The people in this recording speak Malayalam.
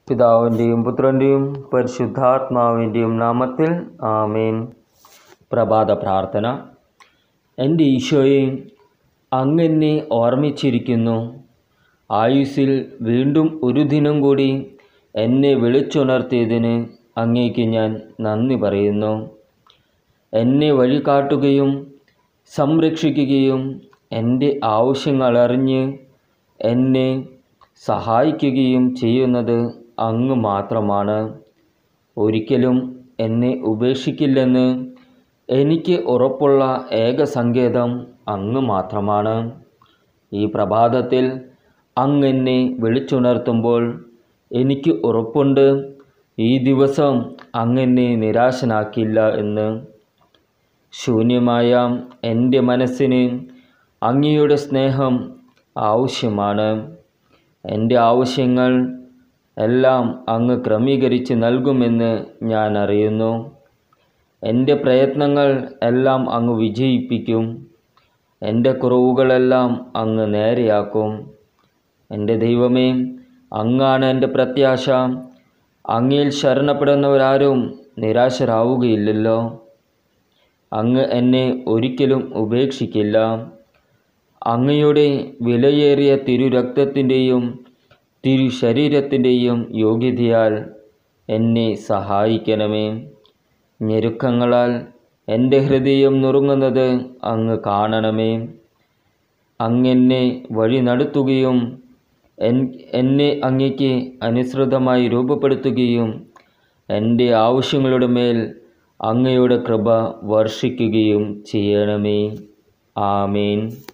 പിതാവിൻ്റെയും പുത്രൻ്റെയും പരിശുദ്ധാത്മാവിൻ്റെയും നാമത്തിൽ ആമേൻ പ്രഭാത പ്രാർത്ഥന എൻ്റെ ഈശോയെ അങ്ങെന്നെ ഓർമ്മിച്ചിരിക്കുന്നു ആയുസ്സിൽ വീണ്ടും ഒരു ദിനം കൂടി എന്നെ വിളിച്ചുണർത്തിയതിന് അങ്ങേക്ക് ഞാൻ നന്ദി പറയുന്നു എന്നെ വഴികാട്ടുകയും സംരക്ഷിക്കുകയും എൻ്റെ ആവശ്യങ്ങൾ അറിഞ്ഞ് എന്നെ സഹായിക്കുകയും ചെയ്യുന്നത് അങ്ങ് മാത്രമാണ് ഒരിക്കലും എന്നെ ഉപേക്ഷിക്കില്ലെന്ന് എനിക്ക് ഉറപ്പുള്ള ഏക സങ്കേതം അങ്ങ് മാത്രമാണ് ഈ പ്രഭാതത്തിൽ അങ്ങ് എന്നെ വിളിച്ചുണർത്തുമ്പോൾ എനിക്ക് ഉറപ്പുണ്ട് ഈ ദിവസം അങ്ങെന്നെ നിരാശനാക്കില്ല എന്ന് ശൂന്യമായ എൻ്റെ മനസ്സിന് അങ്ങയുടെ സ്നേഹം ആവശ്യമാണ് എൻ്റെ ആവശ്യങ്ങൾ എല്ലാം അങ്ങ് ക്രമീകരിച്ച് നൽകുമെന്ന് ഞാൻ അറിയുന്നു എൻ്റെ പ്രയത്നങ്ങൾ എല്ലാം അങ്ങ് വിജയിപ്പിക്കും എൻ്റെ കുറവുകളെല്ലാം അങ്ങ് നേരെയാക്കും എൻ്റെ ദൈവമേ അങ്ങാണ് എൻ്റെ പ്രത്യാശ അങ്ങയിൽ ശരണപ്പെടുന്നവരാരും നിരാശരാവുകയില്ലല്ലോ അങ്ങ് എന്നെ ഒരിക്കലും ഉപേക്ഷിക്കില്ല അങ്ങയുടെ വിലയേറിയ തിരുരക്തത്തിൻ്റെയും തിരു ശരീരത്തിൻ്റെയും യോഗ്യതയാൽ എന്നെ സഹായിക്കണമേ ഞെരുക്കങ്ങളാൽ എൻ്റെ ഹൃദയം നുറുങ്ങുന്നത് അങ്ങ് കാണണമേ അങ്ങെന്നെ വഴി നടത്തുകയും എൻ എന്നെ അങ്ങയ്ക്ക് അനുസൃതമായി രൂപപ്പെടുത്തുകയും എൻ്റെ ആവശ്യങ്ങളുടെ മേൽ അങ്ങയുടെ കൃപ വർഷിക്കുകയും ചെയ്യണമേ ആമേൻ